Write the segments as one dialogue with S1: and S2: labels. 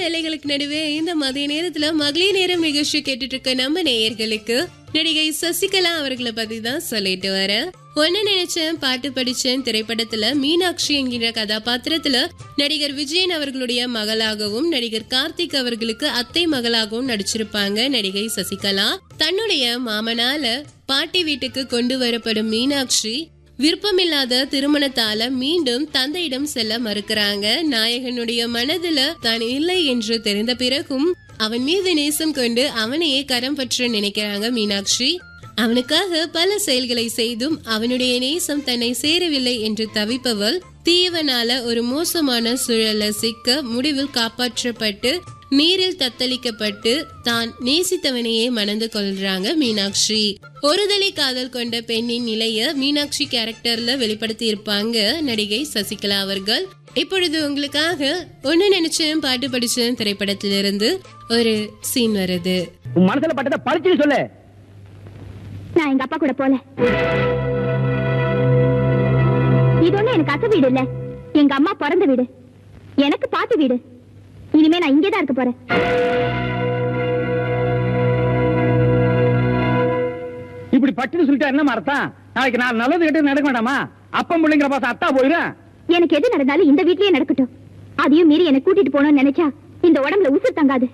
S1: வேலைகளுக்கு நடுவே இந்த மதிய நேரத்துல மகளிர் நேரம் நிகழ்ச்சி கேட்டுட்டு இருக்க நம்ம நேயர்களுக்கு நடிகை சசிகலா அவர்களை பத்தி தான் சொல்லிட்டு வர ஒன்னு நினைச்சேன் பாட்டு படிச்சேன் திரைப்படத்துல மீனாட்சி என்கிற கதாபாத்திரத்துல நடிகர் விஜயன் அவர்களுடைய மகளாகவும் நடிகர் கார்த்திக் அவர்களுக்கு அத்தை மகளாகவும் நடிச்சிருப்பாங்க நடிகை சசிகலா தன்னுடைய மாமனால பாட்டி வீட்டுக்கு கொண்டு வரப்படும் மீனாட்சி விருப்பமில்லாத திருமணத்தால மீண்டும் தந்தையிடம் செல்ல மறுக்கிறாங்க நாயகனுடைய மனதுல தான் இல்லை என்று தெரிந்த பிறகும் அவன் மீது நேசம் கொண்டு அவனையே கரம் பற்ற நினைக்கிறாங்க மீனாட்சி அவனுக்காக பல செயல்களை செய்தும் அவனுடைய நேசம் தன்னை சேரவில்லை என்று தவிப்பவள் தீவனால ஒரு மோசமான சூழல்ல சிக்க முடிவில் காப்பாற்றப்பட்டு நீரில் தத்தளிக்கப்பட்டு தான் நேசித்தவனையே மணந்து கொள்றாங்க மீனாட்சி ஒருதலை காதல் கொண்ட பெண்ணின் நிலைய மீனாட்சி கேரக்டர்ல வெளிப்படுத்தி இருப்பாங்க நடிகை சசிகலா அவர்கள் இப்பொழுது உங்களுக்காக ஒன்னு நினைச்சேன் பாட்டு படிச்சேன் திரைப்படத்திலிருந்து ஒரு சீன் வருது
S2: உன் மனசுல பட்டதை பழிச்சுன்னு சொல்லு
S3: நான் எங்க அப்பா கூட போல இது ஒண்ணு எனக்கு அசை வீடு இல்ல எங்க அம்மா பிறந்த வீடு எனக்கு பாட்டு வீடு இனிமே நான் இங்கேதான் இருக்க போறேன்
S2: இப்படி பட்டுன்னு சொல்லிட்டா என்ன அர்த்தம் நாளைக்கு நான் நல்லது கெட்டது நடக்க வேண்டாமா அப்பம் பிள்ளைங்கிற பாசம் அத்தா போயிடும்
S3: எனக்கு எது நடந்தாலும் இந்த வீட்லயே நடக்கட்டும் அதையும் மீறி என்னை கூட்டிட்டு போகணும்னு நினைச்சா இந்த உடம்புல உசுர் தங்காது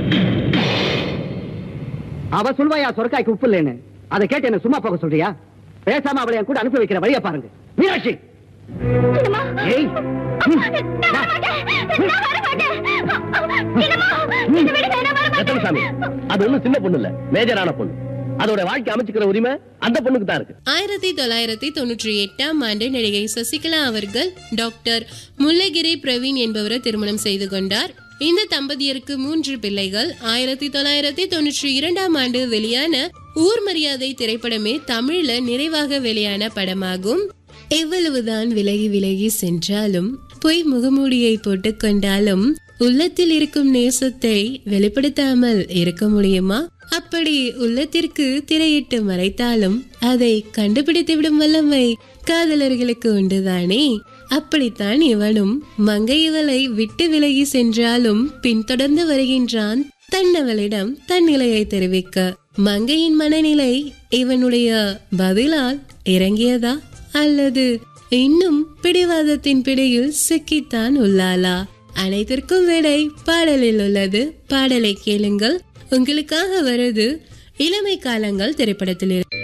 S2: அவ சொல்வாயா சொரக்காய்க்கு உப்பு இல்லைன்னு அதை கேட்டு என்ன சும்மா போக சொல்றியா பேசாம அவளை என் கூட அனுப்பி வைக்கிற வழியை பாருங்க மீனாட்சி
S3: சின்னம்மா.
S2: ஏய்.
S3: அம்மா, நான் வரமாட்டேன். நான் வரமாட்டேன். சின்னம்மா, என்னை விடுங்க, நான் வரமாட்டேன்.
S4: ரத்தனசாமி அது ஒண்ணும் சின்ன பொண்ணு இல்ல மேஜரான பொண்ணு அதோட வாழ்க்கை அமைச்சுக்கிற உரிமை அந்த பொண்ணுக்கு தான் இருக்கு
S1: ஆயிரத்தி தொள்ளாயிரத்தி தொண்ணூற்றி எட்டாம் ஆண்டு நடிகை சசிகலா அவர்கள் டாக்டர் முல்லகிரி பிரவீன் என்பவரை திருமணம் செய்து கொண்டார் இந்த தம்பதியருக்கு மூன்று பிள்ளைகள் ஆயிரத்தி தொள்ளாயிரத்தி தொண்ணூற்றி இரண்டாம் ஆண்டு வெளியான ஊர் மரியாதை திரைப்படமே தமிழ்ல நிறைவாக வெளியான படமாகும் எவ்வளவுதான் விலகி விலகி சென்றாலும் பொய் முகமூடியை போட்டுக் கொண்டாலும் உள்ளத்தில் இருக்கும் நேசத்தை வெளிப்படுத்தாமல் இருக்க முடியுமா அப்படி உள்ளத்திற்கு திரையிட்டு மறைத்தாலும் அதை கண்டுபிடித்து விடும் வல்லமை காதலர்களுக்கு உண்டுதானே அப்படித்தான் இவனும் மங்கை இவளை விட்டு விலகி சென்றாலும் பின்தொடர்ந்து வருகின்றான் தன்னவளிடம் தன் நிலையை தெரிவிக்க மங்கையின் மனநிலை இவனுடைய பதிலால் இறங்கியதா அல்லது இன்னும் பிடிவாதத்தின் பிடியில் சிக்கித்தான் உள்ளாளா அனைத்திற்கும் விடை பாடலில் உள்ளது பாடலை கேளுங்கள் உங்களுக்காக வருது இளமை காலங்கள் திரைப்படத்தில்